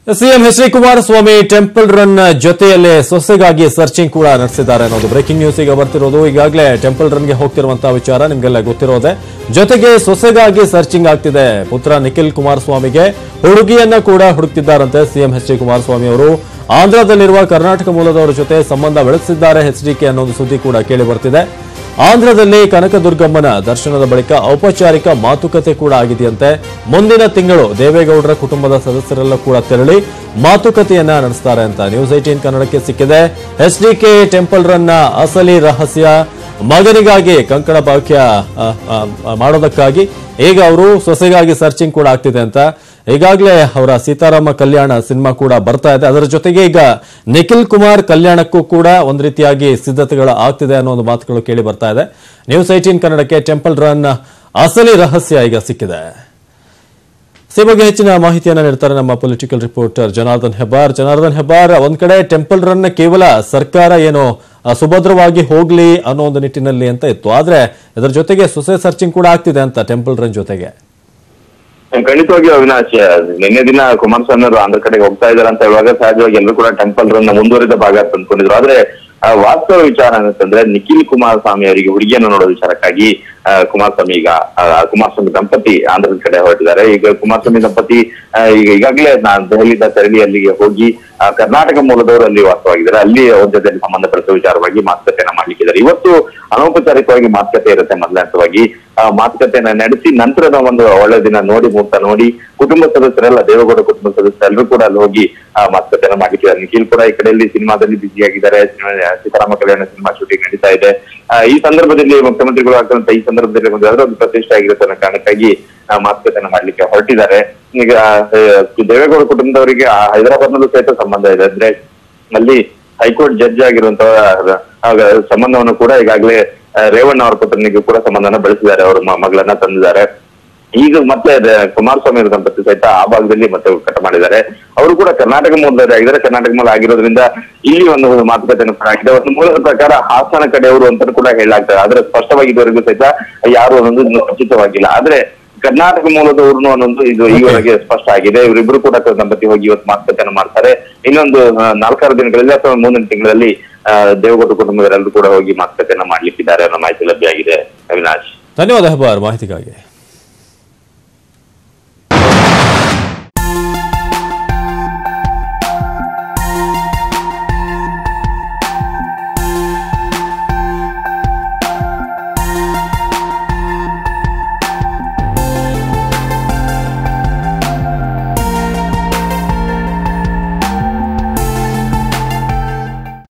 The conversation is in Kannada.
CM H D Kumaraswamy temple run ಜೊತೆಯಲ್ಲೇ ಸೊಸೆಗಾಗಿ ಸರ್ಚಿಂಗ್ ಕೂಡ ನಡೆಸಿದ್ದಾರೆ ಅನ್ನೋದು ಬ್ರೇಕಿಂಗ್ ನ್ಯೂಸ್ ಈಗ ಬರ್ತಿರೋದು ಈಗಾಗಲೇ ಟೆಂಪಲ್ ರನ್ಗೆ ಹೋಗ್ತಿರುವಂತಹ ವಿಚಾರ ನಿಮ್ಗೆಲ್ಲ ಗೊತ್ತಿರೋದೆ ಜೊತೆಗೆ ಸೊಸೆಗಾಗಿ ಸರ್ಚಿಂಗ್ ಆಗ್ತಿದೆ ಪುತ್ರ ನಿಖಿಲ್ ಕುಮಾರಸ್ವಾಮಿಗೆ ಹುಡುಗಿಯನ್ನ ಕೂಡ ಹುಡುಕ್ತಿದ್ದಾರಂತೆ ಸಿಎಂ ಎಚ್ ಡಿ ಕುಮಾರಸ್ವಾಮಿ ಅವರು ಆಂಧ್ರದಲ್ಲಿರುವ ಕರ್ನಾಟಕ ಮೂಲದವರ ಜೊತೆ ಸಂಬಂಧ ಬೆಳೆಸಿದ್ದಾರೆ ಎಚ್ಡಿಕೆ ಅನ್ನೋದು ಸುದ್ದಿ ಕೂಡ ಕೇಳಿ ಬರ್ತಿದೆ ಆಂಧ್ರದಲ್ಲಿ ಕನಕದುರ್ಗಮ್ಮನ ದರ್ಶನದ ಬಳಿಕ ಔಪಚಾರಿಕ ಮಾತುಕತೆ ಕೂಡ ಆಗಿದೆಯಂತೆ ಮುಂದಿನ ತಿಂಗಳು ದೇವೇಗೌಡರ ಕುಟುಂಬದ ಸದಸ್ಯರೆಲ್ಲ ಕೂಡ ತೆರಳಿ ಮಾತುಕತೆಯನ್ನ ನಡೆಸ್ತಾರೆ ಅಂತ ನ್ಯೂಸ್ ಏಟೀನ್ ಕನ್ನಡಕ್ಕೆ ಸಿಕ್ಕಿದೆ ಎಚ್ಡಿಕೆ ಟೆಂಪಲ್ ರನ್ನ ಅಸಲಿ ರಹಸ್ಯ ಮಗನಿಗಾಗಿ ಕಂಕಣ ಭಾಗ್ಯ ಆ, ಆ, ಆ, ಮಾಡೋದಕ್ಕಾಗಿ ಈಗ ಅವರು ಸೊಸೆಗಾಗಿ ಸರ್ಚಿಂಗ್ ಕೂಡ ಆಗ್ತಿದೆ ಅಂತ ಈಗಾಗಲೇ ಅವರ ಸೀತಾರಾಮ ಕಲ್ಯಾಣ ಸಿನಿಮಾ ಕೂಡ ಬರ್ತಾ ಇದೆ ಅದರ ಜೊತೆಗೆ ಈಗ ನಿಖಿಲ್ ಕುಮಾರ್ ಕಲ್ಯಾಣಕ್ಕೂ ಕೂಡ ಒಂದು ರೀತಿಯಾಗಿ ಸಿದ್ಧತೆಗಳು ಆಗ್ತಿದೆ ಅನ್ನೋ ಒಂದು ಮಾತುಗಳು ಕೇಳಿ ಬರ್ತಾ ಇದೆ ನ್ಯೂಸ್ ಏಟೀನ್ ಕನ್ನಡಕ್ಕೆ ಟೆಂಪಲ್ ರನ್ ಅಸಲಿ ರಹಸ್ಯ ಈಗ ಸಿಕ್ಕಿದೆ ಈ ಬಗ್ಗೆ ಹೆಚ್ಚಿನ ಮಾಹಿತಿಯನ್ನ ನೀಡ್ತಾರೆ ನಮ್ಮ ಪೊಲಿಟಿಕಲ್ ರಿಪೋರ್ಟರ್ ಜನಾರ್ದನ್ ಹೆಬ್ಬಾರ್ ಜನಾರ್ದನ್ ಹೆಬ್ಬಾರ್ ಒಂದ್ ಕಡೆ ಟೆಂಪಲ್ ರನ್ ಕೇವಲ ಸರ್ಕಾರ ಏನು ಆ, ಸುಭದ್ರವಾಗಿ ಹೋಗ್ಲಿ ಅನ್ನೋ ಒಂದು ನಿಟ್ಟಿನಲ್ಲಿ ಅಂತ ಇತ್ತು ಆದ್ರೆ ಇದರ ಜೊತೆಗೆ ಸೊಸೆ ಸರ್ಚಿಂಗ್ ಕೂಡ ಆಗ್ತಿದೆ ಅಂತ ಟೆಂಪಲ್ ರನ್ ಜೊತೆಗೆ ಖಂಡಿತವಾಗಿ ಅವಿನಾಶ್ ನಿನ್ನೆ ದಿನ ಕುಮಾರಸ್ವಾಮಿ ಅವರು ಆಂಧ್ರ ಕಡೆಗೆ ಹೋಗ್ತಾ ಇದಾರೆ ಅಂತ ಹೇಳುವಾಗ ಸಹಜವಾಗಿ ಎಲ್ಲರೂ ಕೂಡ ಟೆಂಪಲ್ ರನ್ ಮುಂದುವರಿದ ಭಾಗ ಅಂತ ಅಂದ್ಕೊಂಡಿದ್ರು ಆದ್ರೆ ಆ, ವಾಸ್ತವ ವಿಚಾರ ಏನಂತಂದ್ರೆ ನಿಖಿಲ್ ಕುಮಾರಸ್ವಾಮಿ ಅವರಿಗೆ ಹುಡುಗಿಯನ್ನು ನೋಡೋ ವಿಚಾರಕ್ಕಾಗಿ ಆ, ಕುಮಾರಸ್ವಾಮಿ ಈಗ ಆ, ಕುಮಾರಸ್ವಾಮಿ ದಂಪತಿ ಆಂಧ್ರದ ಕಡೆ ಹೊರಟಿದ್ದಾರೆ ಈಗ ಕುಮಾರಸ್ವಾಮಿ ದಂಪತಿ ಆ, ಈಗ ಈಗಾಗಲೇ ನಾನು ದೆಹಲಿಯಿಂದ ತೆರಳಿ ಅಲ್ಲಿಗೆ ಹೋಗಿ ಆ, ಕರ್ನಾಟಕ ಮೂಲದವರು ಅಲ್ಲಿ ವಾಸವಾಗಿದ್ದಾರೆ ಅಲ್ಲಿ ಅವ್ರ ಜೊತೆ ಸಂಬಂಧ ಬೆಳೆಸುವ ವಿಚಾರವಾಗಿ ಮಾತುಕತೆಯನ್ನ ಮಾಡ್ಲಿಕ್ಕಿದ್ದಾರೆ ಇವತ್ತು ಅನೌಪಚಾರಿಕವಾಗಿ ಮಾತುಕತೆ ಇರುತ್ತೆ ಮೊದಲನೇ ಹಂತವಾಗಿ ಆ ಮಾತುಕತೆಯನ್ನ ನಡೆಸಿ ನಂತರದ ಒಂದು ಒಳ್ಳೆ ದಿನ ನೋಡಿ ಮುಹೂರ್ತ ನೋಡಿ ಕುಟುಂಬ ಸದಸ್ಯರೆಲ್ಲ ದೇವೇಗೌಡ ಕುಟುಂಬ ಸದಸ್ಯರೆಲ್ಲರೂ ಕೂಡ ಅಲ್ಲಿ ಹೋಗಿ ಆ ಮಾತುಕತೆಯನ್ನ ಮಾಡ್ಲಿಕ್ಕಿದ್ದಾರೆ ನಿಖಿಲ್ ಕೂಡ ಈ ಕಡೆಯಲ್ಲಿ ಸಿನಿಮಾದಲ್ಲಿ ಬ್ಯುಸಿಯಾಗಿದ್ದಾರೆ ಸೀತಾರಾಮ ಕಲ್ಯಾಣ ಸಿನಿಮಾ ಶೂಟಿಂಗ್ ನಡೀತಾ ಇದೆ ಆ, ಈ ಸಂದರ್ಭದಲ್ಲಿ ಮುಖ್ಯಮಂತ್ರಿಗಳು ಆಗ್ತಂತ ಈ ಸಂದರ್ಭದಲ್ಲಿ ಒಂದು ಯಾವ್ದೋ ಒಂದು ಪ್ರತಿಷ್ಠೆ ಆಗಿರುತ್ತೆ ಅನ್ನೋ ಕಾರಣಕ್ಕಾಗಿ ಆ, ಮಾತುಕತೆಯನ್ನ ಮಾಡ್ಲಿಕ್ಕೆ ಹೊರಟಿದ್ದಾರೆ ಈಗ ಆ, ದೇವೇಗೌಡ ಕುಟುಂಬದವರಿಗೆ ಆ ಹೈದರಾಬಾದ್ನಲ್ಲೂ ಸಹಿತ ಸಂಬಂಧ ಇದೆ ಅಂದ್ರೆ ಅಲ್ಲಿ ಹೈಕೋರ್ಟ್ ಜಡ್ಜ್ ಆಗಿರುವಂತಹ ಆಗ ಸಂಬಂಧವನ್ನು ಕೂಡ ಈಗಾಗಲೇ ಆ, ರೇವಣ್ಣ ಅವರ ಪುತ್ರನಿಗೂ ಕೂಡ ಸಂಬಂಧನ ಬೆಳೆಸಿದ್ದಾರೆ ಅವರು ಮ- ಮಗಳನ್ನ ತಂದಿದ್ದಾರೆ ಈಗ ಮತ್ತೆ ಅದೇ ಕುಮಾರಸ್ವಾಮಿ ಅವರ ದಂಪತಿ ಸಹಿತ ಆ ಭಾಗದಲ್ಲಿ ಮತ್ತೆ ಕಟ ಮಾಡಿದ್ದಾರೆ ಅವರು ಕೂಡ ಕರ್ನಾಟಕ ಮೂಲದವರೇ ಆಗಿದ್ದಾರೆ ಕರ್ನಾಟಕ ಮೂಲ ಆಗಿರೋದ್ರಿಂದ ಇಲ್ಲಿ ಒಂದು ಮಾತುಕತೆಯನ್ನು ಕೂಡ ಆಗಿದೆ ಒಂದು ಮೂಲದ ಪ್ರಕಾರ ಹಾಸನ ಕಡೆಯವರು ಅಂತ ಕೂಡ ಹೇಳಲಾಗ್ತದೆ ಆದ್ರೆ ಸ್ಪಷ್ಟವಾಗಿ ಇದುವರೆಗೂ ಸಹಿತ ಯಾರು ಅನ್ನೋದು ಇನ್ನೂ ಖಚಿತವಾಗಿಲ್ಲ ಆದ್ರೆ ಕರ್ನಾಟಕ ಮೂಲದವ್ರು ಅನ್ನೊಂದು ಇದು ಈವರೆಗೆ ಸ್ಪಷ್ಟ ಆಗಿದೆ ಇವರಿಬ್ರು ಕೂಡ ದಂಪತಿ ಹೋಗಿ ಇವತ್ತು ಮಾತುಕತೆಯನ್ನು ಮಾಡ್ತಾರೆ ಇನ್ನೊಂದು ಆ, ನಾಲ್ಕಾರು ದಿನಗಳಲ್ಲಿ ಅಥವಾ ಮುಂದಿನ ತಿಂಗಳಲ್ಲಿ ಆ, ದೇವೇಗೌಡ ಕುಟುಂಬದವರೆಲ್ಲರೂ ಕೂಡ ಹೋಗಿ ಮಾತುಕತೆಯನ್ನ ಮಾಡ್ಲಿಕ್ಕಿದ್ದಾರೆ ಅನ್ನೋ ಮಾಹಿತಿ ಲಭ್ಯ ಆಗಿದೆ ಅವಿನಾಶ್ ಧನ್ಯವಾದ ಹೆಬ್ಬಾರ್ ಮಾಹಿತಿಗಾಗಿ